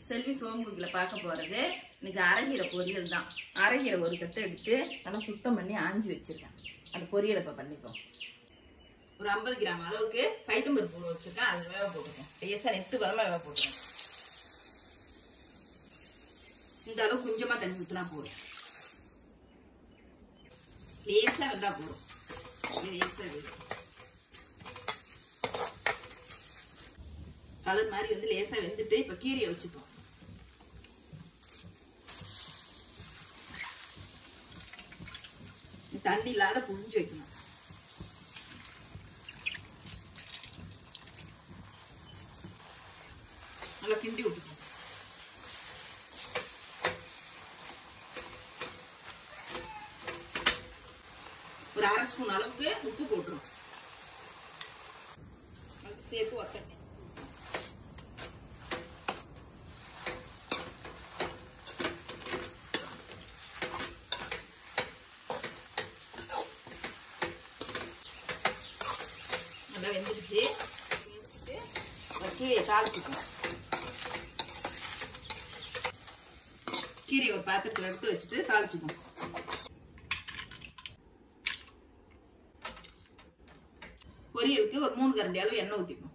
செல்வி சோம்புக்குள்ள பார்க்க போறது இன்னைக்கு அரைகீரை பொரியல் தான் அரைகீரை ஒரு கட்டு எடுத்து நல்லா சுத்தம் பண்ணி ஆஞ்சி வச்சிருக்கேன் அந்த பொரியலை இப்போ பண்ணிப்போம் ஒரு ஐம்பது கிராம் அளவுக்கு பைத்தம்பருப்பு ஊற வச்சிருக்கேன் அது வேக போட்டுக்கோம் லேசாக நெத்து பதமாக வேக போட்டுக்கோம் இந்த அளவு கொஞ்சமா தண்ணி ஊற்றினா போதும் லேசா வெந்தா போதும் லேசா வேகும் கலர் மாதிரி வந்து லேசா வெந்துட்டு இப்ப கீரையை வச்சுப்போம் தண்ணி இல்லாத புழிஞ்சு வைக்கணும் நல்லா கிண்டி விட்டுக்கணும் ஒரு அரை ஸ்பூன் அளவுக்கு உப்பு போட்டுரும் அது சேர்த்து ஒத்த நல்லா வெந்துடுச்சு வெந்துட்டு ஒரு கீரையை தாளிச்சுக்கணும் கீரையை ஒரு பாத்திரத்தில் எடுத்து வச்சுட்டு தாளிச்சுக்கணும் பொரியலுக்கு ஒரு மூணு கரண்டி அளவு எண்ணெய் ஊற்றிக்கணும்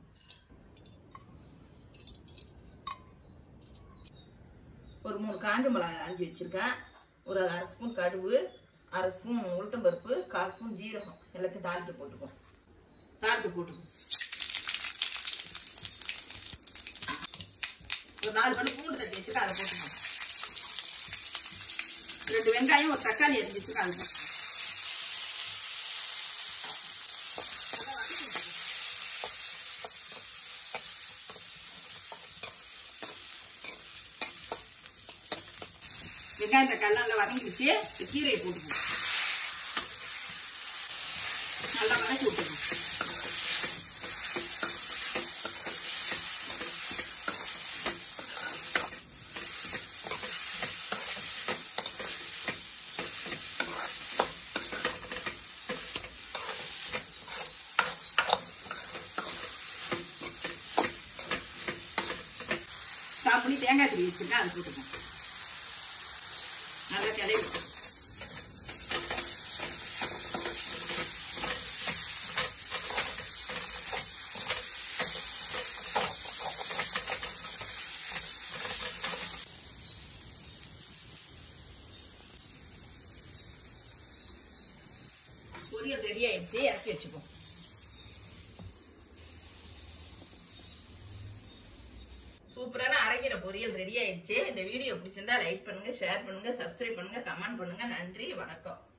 ஒரு மூணு காஞ்ச மிளகாய் அரைஞ்சி வச்சிருக்கேன் ஒரு அரை ஸ்பூன் கடுகு அரை ஸ்பூன் உளுத்தம்பருப்பு கால் ஸ்பூன் ஜீரகம் எல்லாத்தையும் தாளிட்டு போட்டுக்குவோம் தாளிட்டு போட்டுக்குவோம் ஒரு நாலு மணி பூண்டு தட்டி வச்சுருக்கேன் அதை போட்டுக்கணும் ரெண்டு வெங்காயம் ஒரு தக்காளி அரிஞ்சு வச்சுருக்கேன் அதை போட்டுக்கணும் வெங்காயம் தக்காளி நல்லா வதங்கிடுச்சு இந்த கீரையை போட்டுக்கணும் நல்லா வதக்கி விட்டுக்கணும் சாப்பிடி தேங்காய் திருவி வச்சிருக்கேன் அதை போட்டுக்கணும் நல்லா கிளறி பொரியல் ரெடி ஆயிடுச்சு இறக்கி வச்சுப்போம் சூப்பரான அரைக்கிற பொரியல் ரெடி ஆயிடுச்சு இந்த வீடியோ பிடிச்சிருந்தா லைக் பண்ணுங்க ஷேர் பண்ணுங்க சப்ஸ்கிரைப் பண்ணுங்க கமெண்ட் பண்ணுங்க நன்றி வணக்கம்